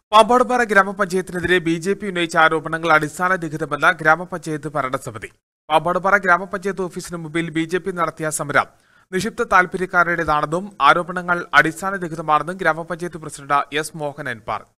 പാമ്പാടുപാറ ഗ്രാമപഞ്ചായത്തിനെതിരെ B J P ഉന്നയിച്ച ആരോപണങ്ങൾ അടിസ്ഥാനരഹിതമെന്ന് ഗ്രാമപഞ്ചായത്ത് ഭരണസമിതി പാമ്പാടുപാറ ഗ്രാമപഞ്ചായത്ത് ഓഫീസിന് മുമ്പിൽ ബി ജെ പി നടത്തിയ സമരം നിക്ഷിപ്ത താൽപര്യക്കാരുടേതാണെന്നും ആരോപണങ്ങൾ അടിസ്ഥാനരഹിതമാണെന്നും ഗ്രാമപഞ്ചായത്ത് പ്രസിഡന്റ് എസ് മോഹനൻ പറഞ്ഞു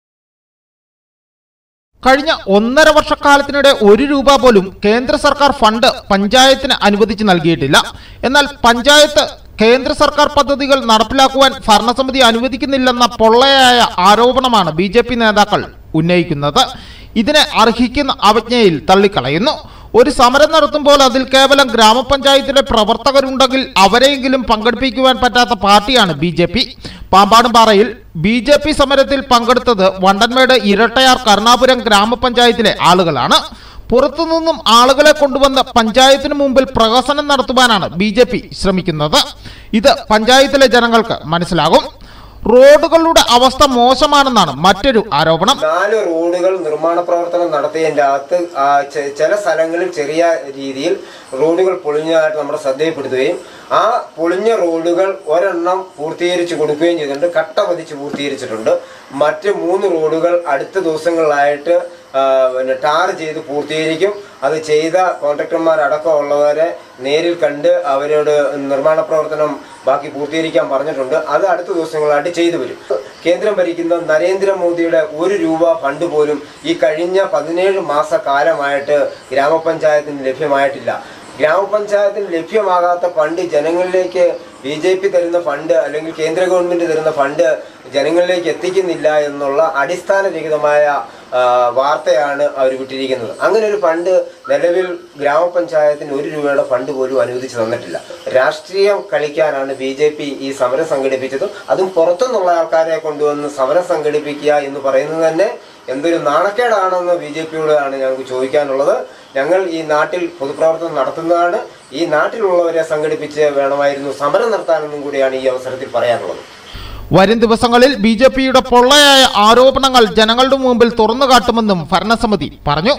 കഴിഞ്ഞ ഒന്നര വർഷക്കാലത്തിനിടെ ഒരു രൂപ പോലും കേന്ദ്ര സർക്കാർ ഫണ്ട് പഞ്ചായത്തിന് അനുവദിച്ച് നൽകിയിട്ടില്ല എന്നാൽ പഞ്ചായത്ത് കേന്ദ്ര സർക്കാർ പദ്ധതികൾ നടപ്പിലാക്കുവാൻ ഭരണസമിതി അനുവദിക്കുന്നില്ലെന്ന പൊള്ളയായ ആരോപണമാണ് ബി നേതാക്കൾ ഉന്നയിക്കുന്നത് ഇതിനെ അർഹിക്കുന്ന അവജ്ഞയിൽ തള്ളിക്കളയുന്നു ഒരു സമരം നടത്തുമ്പോൾ അതിൽ കേവലം ഗ്രാമപഞ്ചായത്തിലെ പ്രവർത്തകരുണ്ടെങ്കിൽ അവരെയെങ്കിലും പങ്കെടുപ്പിക്കുവാൻ പറ്റാത്ത പാർട്ടിയാണ് ബി ജെ പി പാമ്പാടുംപാറയിൽ ബി ജെ പി സമരത്തിൽ പങ്കെടുത്തത് വണ്ടൻമേട് ഇരട്ടയാർ കരുണാപുരം ഗ്രാമപഞ്ചായത്തിലെ ആളുകളാണ് പുറത്തുനിന്നും ആളുകളെ കൊണ്ടുവന്ന് പഞ്ചായത്തിനു മുമ്പിൽ പ്രഹസനം നടത്തുവാനാണ് ബി ജെ പി ശ്രമിക്കുന്നത് ഇത് പഞ്ചായത്തിലെ ജനങ്ങൾക്ക് മനസ്സിലാകും റോഡുകളുടെ അവസ്ഥ മോശമാണെന്നാണ് മറ്റൊരു ആരോപണം നാല് റോഡുകൾ നിർമ്മാണ പ്രവർത്തനം നടത്തിയതിൻ്റെ അകത്ത് ആ, ചെ- ചില സ്ഥലങ്ങളിൽ ചെറിയ രീതിയിൽ റോഡുകൾ പൊളിഞ്ഞതായിട്ട് നമ്മുടെ ശ്രദ്ധയിൽപ്പെടുത്തുകയും ആ പൊളിഞ്ഞ റോഡുകൾ ഒരെണ്ണം പൂർത്തീകരിച്ച് കൊടുക്കുകയും ചെയ്തിട്ടുണ്ട് കട്ട പതിച്ച് പൂർത്തീകരിച്ചിട്ടുണ്ട് മറ്റ് മൂന്ന് റോഡുകൾ അടുത്ത ദിവസങ്ങളിലായിട്ട് ആ, പിന്നെ ടാർ ചെയ്ത് പൂർത്തീകരിക്കും അത് ചെയ്ത കോൺട്രാക്ടർമാരടക്കമുള്ളവരെ നേരിൽ കണ്ട് അവരോട് നിർമ്മാണ പ്രവർത്തനം ബാക്കി പൂർത്തീകരിക്കാൻ പറഞ്ഞിട്ടുണ്ട് അത് അടുത്ത ദിവസങ്ങളായിട്ട് ചെയ്തു വരും കേന്ദ്രം ഭരിക്കുന്ന നരേന്ദ്രമോദിയുടെ ഒരു രൂപ ഫണ്ട് പോലും ഈ കഴിഞ്ഞ പതിനേഴ് മാസ കാലമായിട്ട് ഗ്രാമപഞ്ചായത്തിന് ലഭ്യമായിട്ടില്ല ഗ്രാമപഞ്ചായത്തിന് ലഭ്യമാകാത്ത ഫണ്ട് ജനങ്ങളിലേക്ക് ബി ജെ പി തരുന്ന ഫണ്ട് അല്ലെങ്കിൽ കേന്ദ്ര ഗവൺമെന്റ് തരുന്ന ഫണ്ട് ജനങ്ങളിലേക്ക് എത്തിക്കുന്നില്ല എന്നുള്ള അടിസ്ഥാനരഹിതമായ ആ, വാർത്തയാണ് അവർ വിട്ടിരിക്കുന്നത് അങ്ങനെ ഒരു ഫണ്ട് നിലവിൽ ഗ്രാമപഞ്ചായത്തിന് ഒരു രൂപയുടെ ഫണ്ട് പോലും അനുവദിച്ചു തന്നിട്ടില്ല രാഷ്ട്രീയം കളിക്കാനാണ് ബി ജെ പി ഈ സമരം സംഘടിപ്പിച്ചത് അതും പുറത്തുനിന്നുള്ള ആൾക്കാരെ കൊണ്ടുവന്ന് സമരം സംഘടിപ്പിക്കുക എന്ന് പറയുന്നത് തന്നെ എന്തൊരു നാണക്കേടാണെന്ന് ബി ജെ പിയോടാണ് ഞങ്ങൾക്ക് ചോദിക്കാനുള്ളത് ഞങ്ങൾ ഈ നാട്ടിൽ പൊതുപ്രവർത്തനം നടത്തുന്നതാണ് ഈ നാട്ടിലുള്ളവരെ സംഘടിപ്പിച്ച് വേണമായിരുന്നു സമരം നടത്താനെന്നും കൂടിയാണ് ഈ അവസരത്തിൽ പറയാനുള്ളത് വരും ദിവസങ്ങളിൽ ബി ജെ പിയുടെ പൊള്ളയായ ആരോപണങ്ങൾ ജനങ്ങളുടെ മുമ്പിൽ തുറന്നു കാട്ടുമെന്നും ഭരണസമിതി പറഞ്ഞു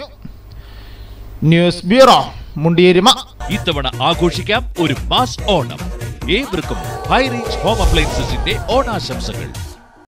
ന്യൂസ് ബ്യൂറോ മുണ്ടിയേരിമ ഇത്തവണ ആഘോഷിക്കാം ഒരു മാസ് ഓണം ഏവർക്കും ഹൈ റേഞ്ച് ഹോം അപ്ലയൻസസിന്റെ ഓണാശംസകൾ